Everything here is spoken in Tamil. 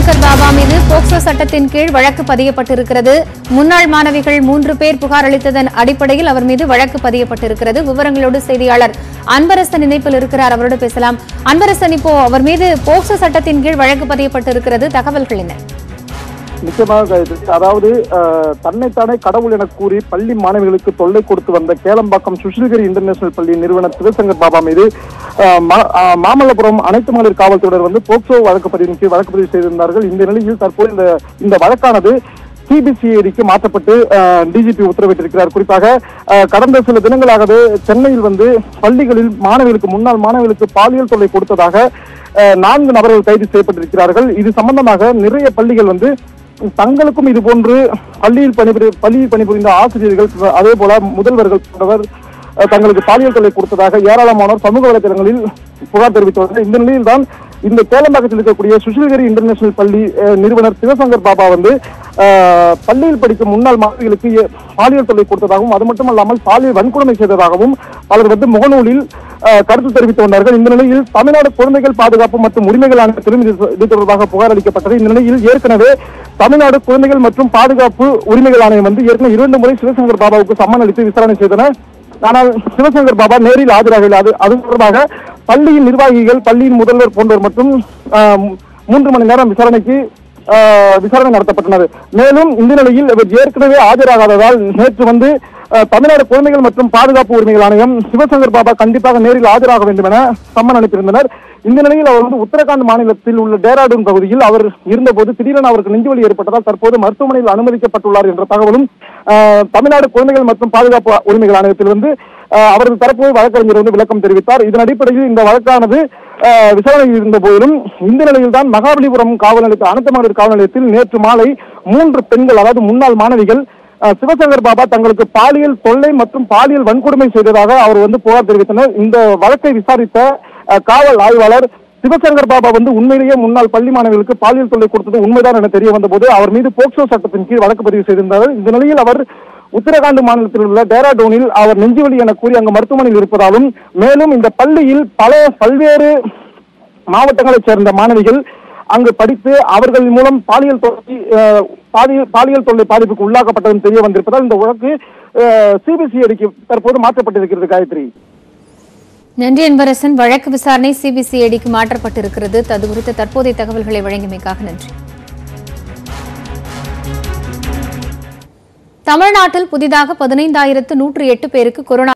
சிவசங்கர் பாபா மீது போக்சோ சட்டத்தின் கீழ் வழக்கு பதியப்பட்டிருக்கிறது முன்னாள் மாணவிகள் மூன்று பேர் புகார் அளித்ததன் அடிப்படையில் அவர் மீது வழக்கு பதியப்பட்டிருக்கிறது விவரங்களோடு செய்தியாளர் அன்பரசன் இணைப்பில் இருக்கிறார் அவரோடு பேசலாம் அன்பரசன் இப்போ அவர் மீது போக்சோ சட்டத்தின் கீழ் வழக்கு பதியப்பட்டிருக்கிறது தகவல்கள் என்ன நிச்சயமாக கருத்து. அதாவது அஹ், தன்னைத்தானே கடவுள் என கூறி பள்ளி மாணவிகளுக்கு தொல்லை கொடுத்து வந்த கேளம்பாக்கம் சுஷில்கிரி இன்டர்நேஷனல் பள்ளி நிறுவனர் சிவசங்கர் பாபா மீது அஹ், மா- அஹ், மாமல்லபுரம் அனைத்து மகளிர் காவல்துறையினர் வந்து போக்சோ வழக்கு பதிவின் கீழ் வழக்கு பதிவு செய்திருந்தார்கள் இந்த நிலையில் தற்போது இந்த இந்த வழக்கானது சிபிசிஐடிக்கு மாற்றப்பட்டு டிஜிபி உத்தரவிட்டிருக்கிறார் குறிப்பாக அஹ், கடந்த சில தினங்களாகவே சென்னையில் வந்து பள்ளிகளில் மாணவிகளுக்கு முன்னாள் மாணவிகளுக்கு பாலியல் தொல்லை கொடுத்ததாக அஹ், நான்கு நபர்கள் கைது செய்யப்பட்டிருக்கிறார்கள் இது சம்பந்தமாக நிறைய பள்ளிகள் வந்து தங்களுக்கும் இது போன்று பள்ளியில் பணிபுரி பள்ளியில் பணிபுரிந்த ஆசிரியர்கள் அதே போல முதல்வர்கள் போன்றவர் அஹ், தங்களுக்கு பாலியல் தொல்லை கொடுத்ததாக ஏராளமானோர் சமூக வலைதளங்களில் புகார் தெரிவித்துள்ளனர் இந்த நிலையில் தான் இந்த கேளம்பாக்கத்தில் இருக்கக்கூடிய சுஷில்கிரி இன்டர்நேஷனல் பள்ளி அஹ், நிறுவனர் சிவசங்கர் பாபா வந்து அஹ், பள்ளியில் படிக்கும் முன்னாள் மாணவிகளுக்கு எ- பாலியல் தொல்லை கொடுத்ததாகவும் அது மட்டுமல்லாமல் பாலியல் வன்கொடுமை செய்ததாகவும் பலர் வந்து முகநூலில் அஹ், கருத்து தெரிவித்து வந்தார்கள் இந்த நிலையில் தமிழ்நாடு குழந்தைகள் பாதுகாப்பு மற்றும் உரிமைகள் ஆணையத்திலும் இது இது தொடர்பாக புகார் அளிக்கப்பட்டது இந்த நிலையில் ஏற்கனவே தமிழ்நாடு குழந்தைகள் மற்றும் பாதுகாப்பு உரிமைகள் ஆணையம் வந்து ஏற்கனவே இரண்டு முறை சிவசங்கர் பாபாவுக்கு சம்மன் அளித்து விசாரணை செய்தனர் ஆனால் சிவசங்கர் பாபா நேரில் ஆஜராகவில்லை அது அது தொடர்பாக பள்ளியின் நிர்வாகிகள் பள்ளியின் முதல்வர் போன்றோர் மற்றும் ஆஹ், மூன்று மணி நேரம் விசாரணைக்கு ஆஹ், விசாரணை நடத்தப்பட்டது மேலும் இந்த நிலையில் இவர் ஏற்கனவே ஆஜராகாததால் நேற்று வந்து ஆஹ், தமிழ்நாடு குழந்தைகள் மற்றும் பாதுகாப்பு உரிமைகள் ஆணையம் சிவசங்கர் பாபா கண்டிப்பாக நேரில் ஆஜராக வேண்டும் என சம்மன் அனுப்பியிருந்தனர் இந்த நிலையில் அவர் வந்து உத்தரகாண்ட் மாநிலத்தில் உள்ள டேராடூன் பகுதியில் அவர் இருந்தபோது திடீரென அவருக்கு நெஞ்சுவலி ஏற்பட்டதால் தற்போது மருத்துவமனையில் அனுமதிக்கப்பட்டுள்ளார் என்ற தகவலும் ஆஹ், தமிழ்நாடு குழந்தைகள் மற்றும் பாதுகாப்பு உரிமைகள் ஆணையத்தில் வந்து ஆஹ், அவரது தரப்பு வழக்கறிஞர் வந்து விளக்கம் தெரிவித்தார் இதன் அடிப்படையில் இந்த வழக்கானது ஆஹ், விசாரணையில் இருந்த போதிலும் இந்த நிலையில் தான் மகாபலிபுரம் காவல் நிலையத்தில் அனைத்து மகளிர் காவல் நிலையத்தில் நேற்று மாலை மூன்று பெண்கள் அதாவது முன்னாள் மாணவிகள் அஹ், சிவசங்கர் பாபா தங்களுக்கு பாலியல் தொல்லை மற்றும் பாலியல் வன்கொடுமை செய்ததாக அவர் வந்து புகார் தெரிவித்தனர் இந்த வழக்கை விசாரித்த அஹ், காவல் ஆய்வாளர் சிவசங்கர் பாபா வந்து உண்மையிலேயே முன்னாள் பள்ளி மாணவிகளுக்கு பாலியல் தொல்லை கொடுத்தது உண்மைதான் என தெரிய வந்தபோது அவர் மீது போக்சோ சட்டத்தின் கீழ் வழக்கு பதிவு செய்திருந்தார் இந்த நிலையில் அவர் உத்தரகாண்ட் மாநிலத்தில் உள்ள டேராடூனில் அவர் நெஞ்சுவலி என கூறி அங்கு மருத்துவமனையில் இருப்பதாலும் மேலும் இந்த பள்ளியில் பல பல்வேறு மாவட்டங்களைச் சேர்ந்த மாணவிகள் அங்கு படித்து அவர்கள் மூலம் பாலியல் தொல்லை அஹ், பாலியல் பாலியல் தொல்லை பாதிப்புக்கு உள்ளாக்கப்பட்டதும் தெரிய வந்திருப்பதால் இந்த வழக்கு சிபிசிஐடிக்கு தற்போது மாற்றப்பட்டிருக்கிறது காயத்ரி நன்றி அன்பரசன் வழக்கு விசாரணை சிபிசிஐடிக்கு மாற்றப்பட்டிருக்கிறது அது குறித்த தற்போதைய தகவல்களை வழங்கியமைக்காக நன்றி தமிழ்நாட்டில் புதிதாக பதினைந்தாயிரத்து நூற்று எட்டு பேருக்கு கொரோனா